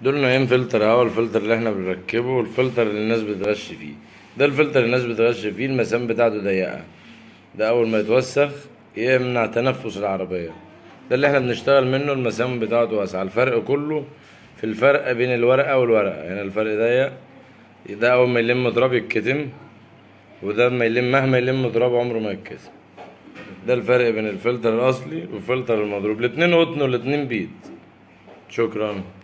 دول نوعين فلتر هوا الفلتر اللي احنا بنركبه والفلتر اللي الناس بتغش فيه ده الفلتر اللي الناس بتغش فيه المسام بتاعته ضيقة ده أول ما يتوسخ يمنع تنفس العربية ده اللي احنا بنشتغل منه المسام بتاعته واسعة الفرق كله في الفرق بين الورقة والورقة يعني الفرق ضيق ده أول ما يلم تراب يتكتم وده ما يلم مهما يلم تراب عمره ما يتكتم ده الفرق بين الفلتر الأصلي والفلتر المضروب الاتنين قطن والاتنين بيض شكرا